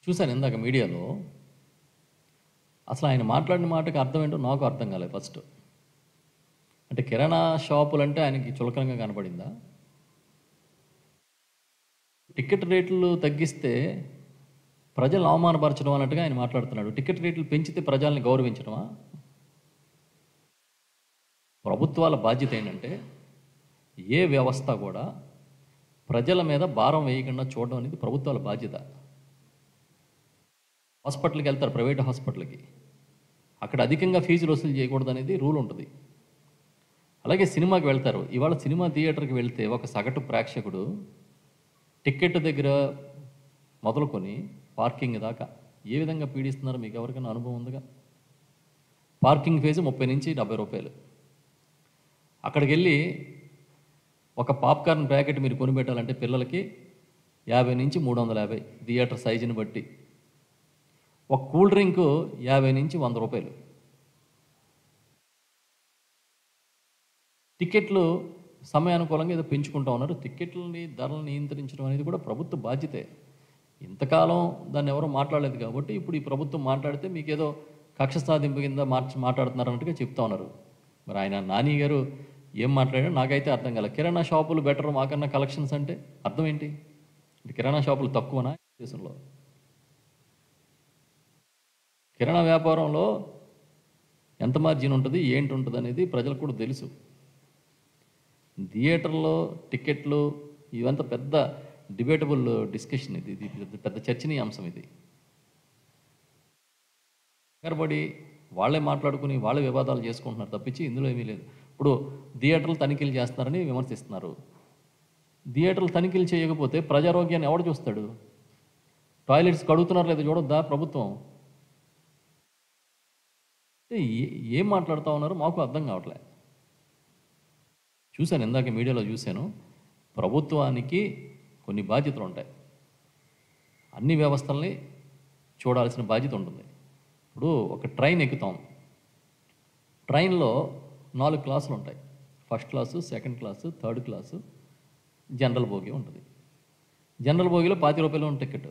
చూశాను ఇందాక మీడియాలో అసలు ఆయన మాట్లాడిన మాటకి అర్థం ఏంటో నాకు అర్థం కాలేదు ఫస్ట్ అంటే కిరాణా షాపులు అంటే ఆయనకి చులకనంగా కనపడిందా టికెట్ రేట్లు తగ్గిస్తే ప్రజలు అవమానపరచడం అన్నట్టుగా ఆయన మాట్లాడుతున్నాడు టికెట్ రేట్లు పెంచితే ప్రజల్ని గౌరవించడమా ప్రభుత్వాల బాధ్యత ఏంటంటే ఏ వ్యవస్థ కూడా ప్రజల మీద భారం వేయకుండా చూడడం అనేది ప్రభుత్వాల బాధ్యత హాస్పిటల్కి వెళ్తారు ప్రైవేట్ హాస్పిటల్కి అక్కడ అధికంగా ఫీజులు వసూలు చేయకూడదు అనేది రూల్ ఉంటుంది అలాగే సినిమాకి వెళ్తారు ఇవాళ సినిమా థియేటర్కి వెళ్తే ఒక సగటు ప్రేక్షకుడు టికెట్ దగ్గర మొదలుకొని పార్కింగ్ దాకా ఏ విధంగా పీడిస్తున్నారో మీకు ఎవరికైనా అనుభవం ఉందిగా పార్కింగ్ ఫీజు ముప్పై నుంచి డెబ్బై రూపాయలు అక్కడికి వెళ్ళి ఒక పాప్కార్న్ ప్యాకెట్ మీరు కొనిపెట్టాలంటే పిల్లలకి యాభై నుంచి మూడు వందల యాభై థియేటర్ సైజుని బట్టి ఒక కూల్ డ్రింక్ యాభై నుంచి వంద రూపాయలు టికెట్లు సమయానుకూలంగా ఏదో పెంచుకుంటా ఉన్నారు టికెట్లని ధరలను నియంత్రించడం అనేది కూడా ప్రభుత్వ బాధ్యతే ఇంతకాలం దాన్ని ఎవరో మాట్లాడలేదు కాబట్టి ఇప్పుడు ఈ ప్రభుత్వం మాట్లాడితే మీకు ఏదో కక్ష సాధింపు కింద మార్చి మాట్లాడుతున్నారు అన్నట్టుగా చెప్తా ఉన్నారు మరి ఆయన నాని గారు ఏం మాట్లాడారో నాకైతే అర్థం కాలే కిరాణా షాపులు బెటర్ మాకన్నా కలెక్షన్స్ అంటే అర్థం ఏంటి అంటే కిరాణా షాపులు తక్కువనా దేశంలో కిరాణా వ్యాపారంలో ఎంత మార్జిన్ ఉంటుంది ఏంటి ఉంటుంది అనేది ప్రజలకు కూడా తెలుసు థియేటర్లో టికెట్లు ఇవంతా పెద్ద డిబేటబుల్ డిస్కషన్ ఇది ఇది పెద్ద పెద్ద చర్చనీయాంశం ఇది కనబడి వాళ్ళే మాట్లాడుకుని వాళ్ళే వివాదాలు చేసుకుంటున్నారు తప్పించి ఇందులో ఏమీ లేదు ఇప్పుడు థియేటర్లు తనిఖీలు చేస్తున్నారని విమర్శిస్తున్నారు థియేటర్లు తనిఖీలు చేయకపోతే ప్రజారోగ్యాన్ని ఎవడు చూస్తాడు టాయిలెట్స్ కడుగుతున్నారు లేదా చూడొద్దా ప్రభుత్వం అంటే ఏ- ఏం మాట్లాడుతూ ఉన్నారు మాకు అర్థం కావట్లే చూశాను ఇందాక మీడియాలో చూశాను ప్రభుత్వానికి కొన్ని బాధ్యతలు ఉంటాయి అన్ని వ్యవస్థల్ని చూడాల్సిన బాధ్యత ఉంటుంది ఇప్పుడు ఒక ట్రైన్ ఎక్కుతాం ట్రైన్లో నాలుగు క్లాసులు ఉంటాయి first class second class third class general bogie ఉంటుంది జనరల్ బోగిలో పాతి రూపాయలు ఉంటుంది టికెట్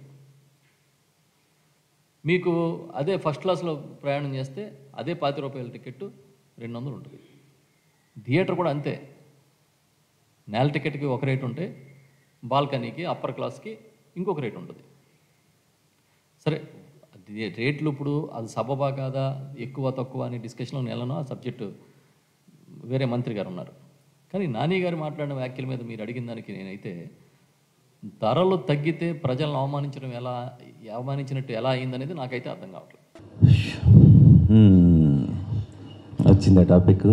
మీకు అదే ఫస్ట్ క్లాస్లో ప్రయాణం చేస్తే అదే పాతి రూపాయల టికెట్ రెండు వందలు ఉంటుంది థియేటర్ కూడా అంతే నేల టికెట్కి ఒక రేటు ఉంటే బాల్కనీకి అప్పర్ క్లాస్కి ఇంకొక రేటు ఉంటుంది సరే అది రేట్లు ఇప్పుడు అది సబబా కాదా ఎక్కువ తక్కువ అనే డిస్కషన్లో నెలను ఆ సబ్జెక్టు వేరే మంత్రి గారు ఉన్నారు కానీ నాని గారు మాట్లాడిన వ్యాఖ్యల మీద మీరు అడిగిన దానికి నేనైతే ధరలు తగ్గితే ప్రజలను అవమానించడం ఎలా అవమానించినట్టు ఎలా అయిందనేది నాకైతే అర్థం కావట్లేదు మ్మ్. వచ్చిందా topic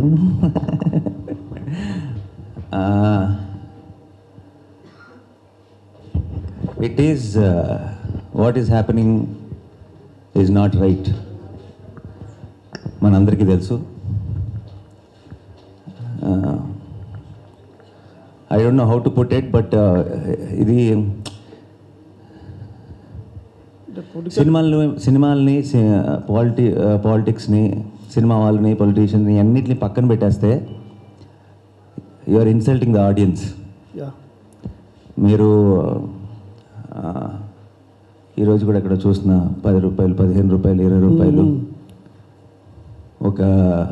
it is what is happening is not right మనందరికీ తెలుసు I don't know how to put it but ఇది సినిమాలను సినిమాల్ని పాలిటి పాలిటిక్స్ని సినిమా వాళ్ళని పొలిటీషియన్ని అన్నిటిని పక్కన పెట్టేస్తే you are insulting the audience yeah మీరు ఆ, ఈరోజు కూడా ఇక్కడ చూసిన పది రూపాయలు పదిహేను రూపాయలు ఇరవై రూపాయలు ఒక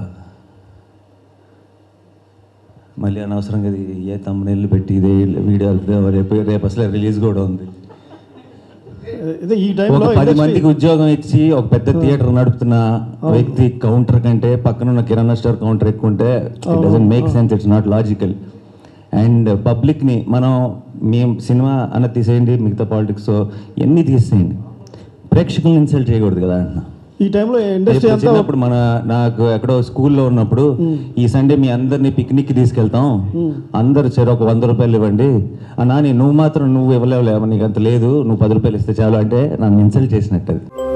మళ్ళీ అనవసరంగా ఇది ఏ తమ్ముళ్ళు పెట్టి ఇదే వీడియో రేపు రేపు అసలు రిలీజ్ కూడా ఉంది ఇదే ఈ ఒక టైంలో పది మందికి ఉద్యోగం ఇచ్చి ఒక పెద్ద థియేటర్ నడుపుతున్న వ్యక్తి కౌంటర్ కంటే పక్కన ఉన్న కిరాణా స్టోర్ కౌంటర్ ఎక్కువ ఉంటే it doesn't make sense it's not logical and పబ్లిక్ని మనం మేము సినిమా అన్న తీసేయండి మిగతా పాలిటిక్స్ ఎన్ని తీసేయండి ప్రేక్షకులను ఇన్సల్ట్ చేయకూడదు కదా అంటున్నా ఈ టైంలో ఇండస్ట్రీ ఇప్పుడు అంతా చిన్నప్పుడు మన నాకు ఎక్కడో స్కూల్లో ఉన్నప్పుడు ఈ సండే మీ అందరినీ పిక్నిక్ తీసుకెళ్తాం అందరు చెరు ఒక వంద రూపాయలు ఇవ్వండి అన్నా నీ నువ్వు మాత్రం నువ్వు ఇవ్వలేవులేమో నీకు అంత లేదు నువ్వు పది రూపాయలు ఇస్తే చాలు అంటే నన్ను ఇన్సల్ట్ చేసినట్టు అది